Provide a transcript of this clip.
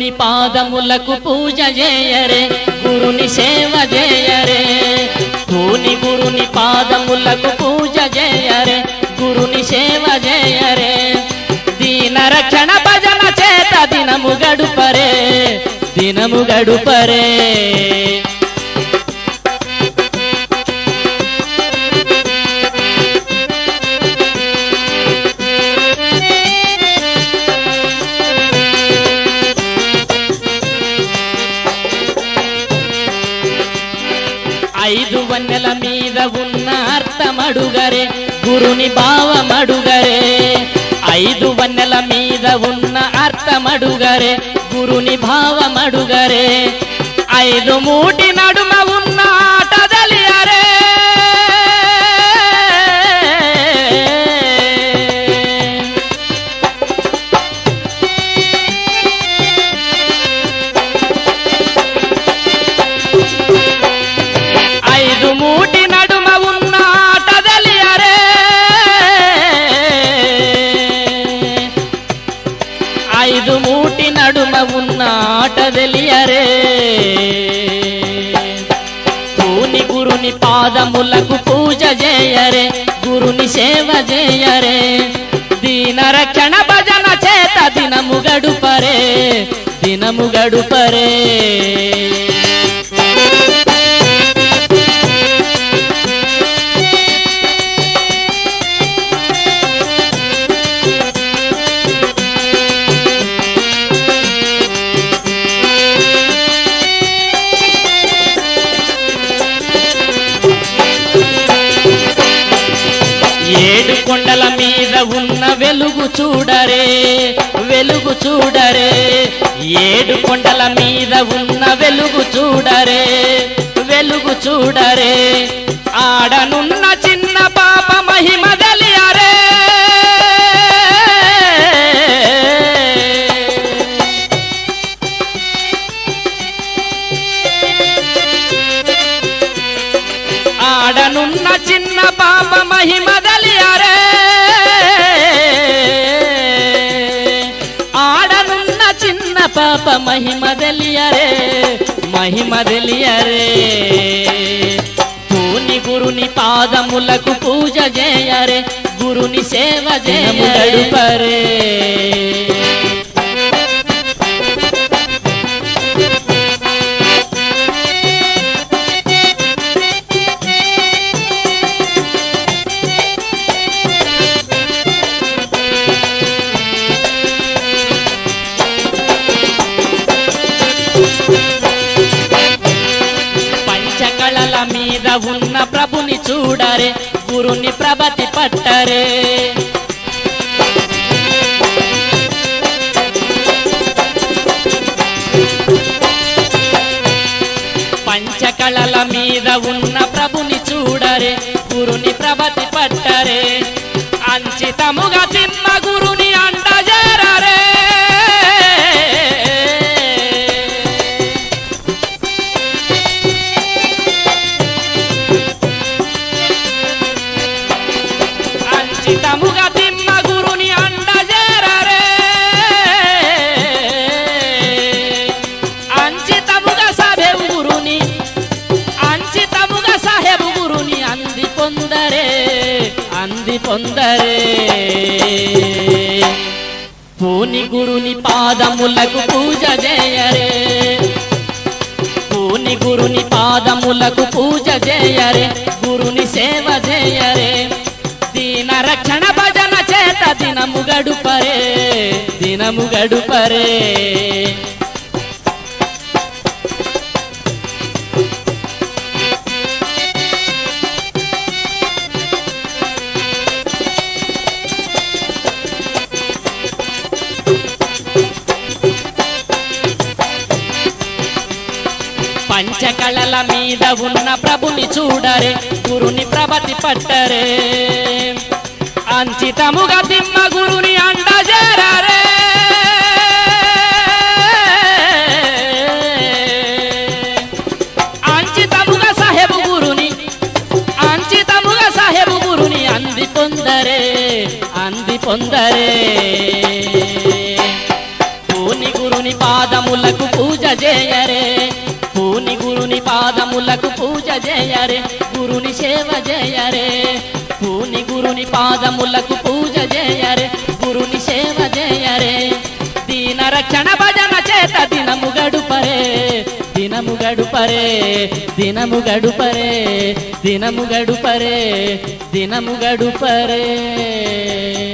గురుని పాదములకు పూజ చేయరే గురుని సేవ చేయరే పూని గురుని పాదములకు పూజ చేయరే గురుని సేవ చేయరే దీన రక్షణ భజన చేత దినము గడుపరే దినము గడుపరే ఐదు వన్నెల మీద ఉన్న అర్థమడుగరే గురుని భావమడుగరే ఐదు వన్నెల మీద ఉన్న అర్థమడుగరే గురుని భావమడుగరే ఐదు మూటి నడుమ ఉన్న ఆట తెలియరే ఐదు మూటి నడుమ ఉన్న ఆట తెలియరే ఐదు మూటి నడుమ ఉన్న ఆట తెలియరే పూని గురుని పాదములకు పూజ చేయరే గురుని సేవ చేయరే దీన రక్షణ భజన చేత దినము గడుపరే దినము గడుపరే ఏడు కొండల మీద ఉన్న వెలుగు చూడరే వెలుగు చూడరే ఏడు కొండల మీద ఉన్న వెలుగు చూడరే వెలుగు చూడరే ఆడనున్న చిన్న పాప మహిమ తెలియరే ఆడనున్న చిన్న పాప మహిమ తెలియరే ఆడనున్న చిన్న పాప మహిమ తెలియరే మహిమ తెలియరే పూని గురుని పాదములకు పూజ చేయరే గురుని సేవ చేయముడపరే పంచకళల మీద ఉన్న ప్రభుని చూడరే గురుని ప్రభతి పట్టరే పంచకళల మీద ఉన్న ప్రభుని చూడరే గురుని ప్రభతి పట్టరే అంచితముగా తిన్న గురుని అండజేరరే అంచితముగా తిన్న గురుని అండజేరరే అంచితముగా సాహెబు గురుని అంచితముగా సాహెబు గురుని అంది పొందరే అంది పొందరే పూని గురుని పాదములకు పూజ చేయరే పూని గురుని పాదములకు పూజ చేయరే గురుని సేవ చేయరే దీన రక్షణ భజన చేత దినము గడుపరే దినము గడుపరే పంచకళల మీద ఉన్న ప్రభుని చూడరే గురుని ప్రభతి పట్టరే అంచితముగా దిమ్మ గురుని అండజేరరే అంచితముగా సాహెబు గురుని అంచితముగా సాహెబు గురుని అంది పొందరే అంది పొందరే పూని గురుని పాదము పాదములకు పూజ చేయరే పూని గురుని పాదములకు పూజ చేయరే గురుని సేవ చేయరే పూని గురుని పాదములకు పూజ చేయరే గురుని సేవ చేయరే దీన రక్షణ భజన చేత దినము గడుపరే దినము గడుపరే దినము గడుపరే దినము గడుపరే దినము గడుపరే